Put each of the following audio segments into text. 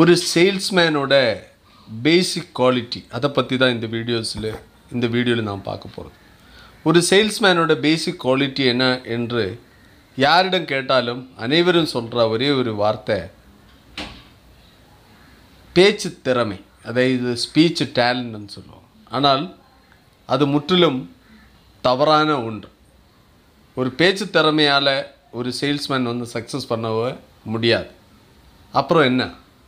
ஒரு சேல்ஸ்மேனோட பேசிக் குவாலிட்டி அதை பற்றி தான் இந்த வீடியோஸில் இந்த வீடியோவில் நாம் பார்க்க போகிறோம் ஒரு சேல்ஸ்மேனோட பேசிக் குவாலிட்டி என்ன என்று யாரிடம் கேட்டாலும் அனைவரும் சொல்கிற ஒரே ஒரு வார்த்தை பேச்சு திறமை அதாவது ஸ்பீச் டேலண்ட்னு சொல்லுவோம் ஆனால் அது முற்றிலும் தவறான ஒன்று ஒரு பேச்சு திறமையால் ஒரு சேல்ஸ்மேன் வந்து சக்ஸஸ் பண்ணவே முடியாது அப்புறம் என்ன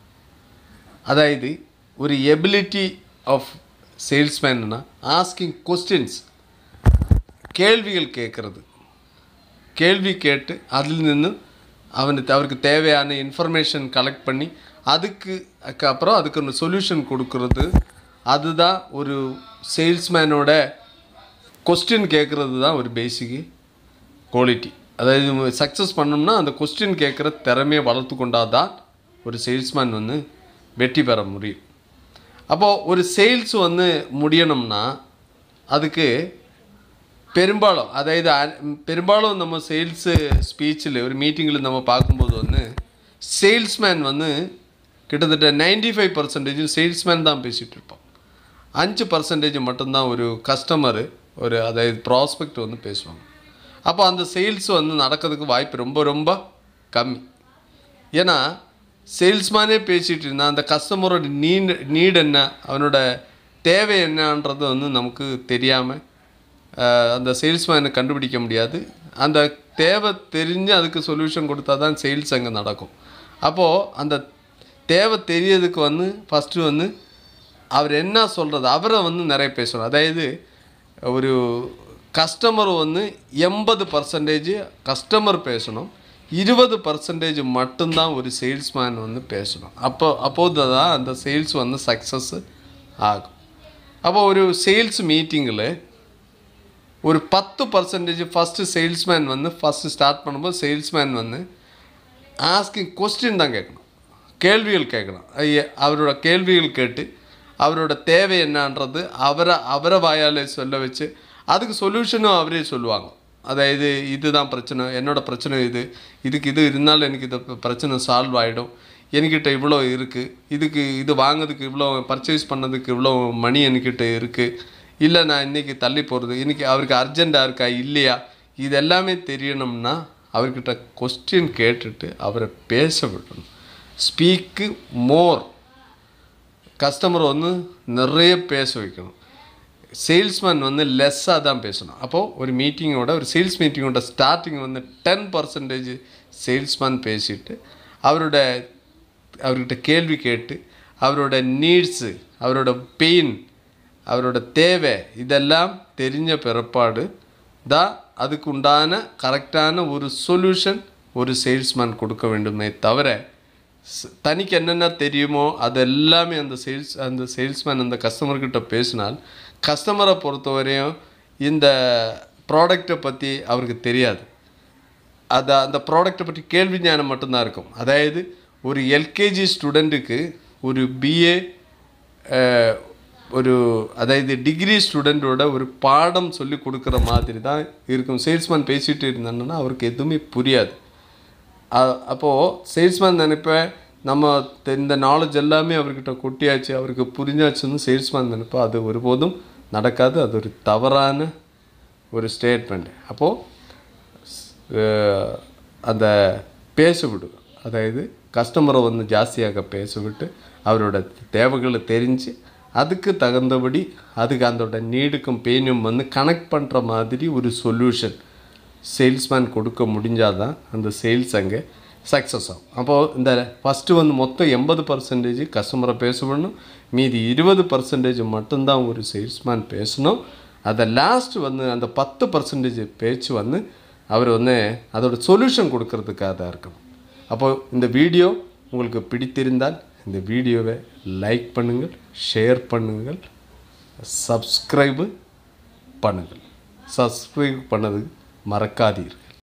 அதாவது ஒரு எபிலிட்டி ஆஃப் சேல்ஸ்மேன்னா ஆஸ்கிங் கொஸ்டின்ஸ் கேள்விகள் கேட்குறது கேள்வி கேட்டு அதில் நின்று அவனுக்கு அவருக்கு தேவையான இன்ஃபர்மேஷன் கலெக்ட் பண்ணி அதுக்கு அதுக்கு அப்புறம் அதுக்கு ஒரு சொல்யூஷன் கொடுக்கறது அதுதான் ஒரு சேல்ஸ்மேனோட கொஸ்டின் கேட்குறது தான் ஒரு பேசிக்கு குவாலிட்டி அதாவது சக்ஸஸ் பண்ணோம்னா அந்த கொஸ்டின் கேட்குற திறமையை வளர்த்து கொண்டால் தான் ஒரு சேல்ஸ்மேன் வந்து வெற்றி பெற முடியும் அப்போது ஒரு சேல்ஸ் வந்து முடியணும்னா அதுக்கு பெரும்பாலும் அதாவது அ- பெரும்பாலும் நம்ம சேல்ஸு ஸ்பீச்சில் ஒரு மீட்டிங்கில் நம்ம பார்க்கும்போது வந்து சேல்ஸ்மேன் வந்து கிட்டத்தட்ட 95% ஃபைவ் பர்சன்டேஜும் சேல்ஸ்மேன் தான் பேசிகிட்டு இருப்போம் அஞ்சு பர்சன்டேஜ் மட்டும்தான் ஒரு கஸ்டமரு ஒரு அதாவது ப்ராஸ்பெக்ட் வந்து பேசுவாங்க அப்போ அந்த சேல்ஸ் வந்து நடக்கிறதுக்கு வாய்ப்பு ரொம்ப ரொம்ப கம்மி ஏன்னா சேல்ஸ்மேனே பேசிகிட்டு இருந்தால் அந்த கஸ்டமரோட நீட் நீட் என்ன அவனோட தேவை என்னன்றது வந்து நமக்கு தெரியாமல் அந்த சேல்ஸ்மேனை கண்டுபிடிக்க முடியாது அந்த தேவை தெரிஞ்சு அதுக்கு சொல்யூஷன் கொடுத்தா தான் சேல்ஸ் அங்கே நடக்கும் அப்போது அந்த தேவை தெரியறதுக்கு வந்து ஃபஸ்ட்டு வந்து அவர் என்ன சொல்கிறது அவரை வந்து நிறைய பேசணும் அதாவது ஒரு கஸ்டமர் வந்து எண்பது பர்சன்டேஜ் கஸ்டமர் பேசணும் இருபது பர்சன்டேஜ் மட்டும்தான் ஒரு சேல்ஸ்மேன் வந்து பேசணும் அப்போ அப்போது தான் அந்த சேல்ஸ் வந்து சக்ஸஸ் ஆகும் அப்போ ஒரு சேல்ஸ் மீட்டிங்கில் ஒரு பத்து பர்சன்டேஜ் ஃபஸ்ட்டு சேல்ஸ்மேன் வந்து ஃபஸ்ட்டு ஸ்டார்ட் பண்ணும்போது சேல்ஸ்மேன் வந்து ஆஸ்கிங் கொஸ்டின் தான் கேட்கணும் கேள்விகள் கேட்கணும் ஐய அவரோட கேள்விகள் கேட்டு அவரோட தேவை என்னன்றது அவரை அவரை வாயால் சொல்ல வச்சு அதுக்கு சொல்யூஷனும் அவரே சொல்லுவாங்க அதாவது இதுதான் பிரச்சனை என்னோட பிரச்சனை இது இதுக்கு இது இருந்தாலும் எனக்கு இந்த ப- பிரச்சனை சால்வ் ஆகிடும் என்கிட்ட இவ்வளோ இருக்குது இதுக்கு இது வாங்குறதுக்கு இவ்வளோ பர்ச்சேஸ் பண்ணதுக்கு இவ்வளோ மணி என்கிட்ட இருக்குது இல்லை நான் இன்றைக்கி தள்ளி போகிறது இன்றைக்கி அவருக்கு அர்ஜெண்ட்டாக இருக்கா இல்லையா இது எல்லாமே தெரியணும்னா அவர்கிட்ட கொஸ்டின் கேட்டுட்டு அவரை பேச விடணும் ஸ்பீக்கு மோர் கஸ்டமர் வந்து நிறைய பேச வைக்கணும் சேல்ஸ்மேன் வந்து லெஸ்ஸாக தான் பேசணும் அப்போது ஒரு மீட்டிங்கோட ஒரு சேல்ஸ் மீட்டிங்கோட ஸ்டார்டிங் வந்து டென் பர்சன்டேஜ் சேல்ஸ்மேன் பேசிட்டு அவரோட அவர்கிட்ட கேள்வி கேட்டு அவரோட நீட்ஸு அவரோட பெயின் அவரோட தேவை இதெல்லாம் தெரிஞ்ச பிறப்பாடு தான் அதுக்கு உண்டான கரெக்டான ஒரு சொல்யூஷன் ஒரு சேல்ஸ்மேன் கொடுக்க வேண்டுமே தவிர ஸ்- தனிக்கு என்னென்ன தெரியுமோ அது எல்லாமே அந்த சேல்ஸ் அந்த சேல்ஸ்மேன் அந்த கஸ்டமர்கிட்ட பேசினால் கஸ்டமரை பொறுத்தவரையும் இந்த ப்ராடக்டை பற்றி அவருக்கு தெரியாது அது அந்த ப்ராடக்ட்டை பற்றி கேள்வி ஞானம் மட்டும்தான் இருக்கும் அதாவது ஒரு எல்கேஜி ஸ்டூடெண்ட்டுக்கு ஒரு பிஏ ஒரு அதாவது டிகிரி ஸ்டூடெண்ட்டோட ஒரு பாடம் சொல்லி கொடுக்குற மாதிரி தான் இருக்கும் சேல்ஸ்மேன் பேசிகிட்டு இருந்தாங்கன்னா அவருக்கு எதுவுமே புரியாது அ- அப்போது சேல்ஸ்மேன் நினைப்பேன் நம்ம தெ- இந்த நாலேஜ் எல்லாமே அவர்கிட்ட கொட்டியாச்சு அவருக்கு புரிஞ்சாச்சுன்னு சேல்ஸ்மேன் நினைப்பேன் அது ஒருபோதும் நடக்காது அது ஒரு தவறான ஒரு ஸ்டேட்மெண்ட் அப்போது அந்த பேச விடு அதாவது கஸ்டமரை வந்து ஜாஸ்தியாக பேச விட்டு அவரோட தேவைகளை தெரிஞ்சு அதுக்கு தகுந்தபடி அதுக்கு அதோட நீடுக்கும் பெயினும் வந்து கனெக்ட் பண்ணுற மாதிரி ஒரு சொல்யூஷன் சேல்ஸ்மேன் கொடுக்க முடிஞ்சால் தான் அந்த சேல்ஸ் அங்கே சக்ஸஸ் ஆகும் அப்போது இந்த ஃபஸ்ட்டு வந்து மொத்தம் எண்பது பர்சன்டேஜ் கஸ்டமரை பேசணும் மீதி இருபது பர்சன்டேஜ் மட்டும்தான் ஒரு சேல்ஸ்மேன் பேசணும் அதை லாஸ்ட் வந்து அந்த பத்து பர்சன்டேஜ் பேச்சு வந்து அவர் வந்து அதோட சொல்யூஷன் கொடுக்கறதுக்காக தான் இருக்கணும் அப்போது இந்த வீடியோ உங்களுக்கு பிடித்திருந்தால் இந்த வீடியோவை லைக் பண்ணுங்கள் ஷேர் பண்ணுங்கள் சப்ஸ்கிரைபு பண்ணுங்கள் சப்ஸ்கிரைப் பண்ணது மறக்காதீர்கள்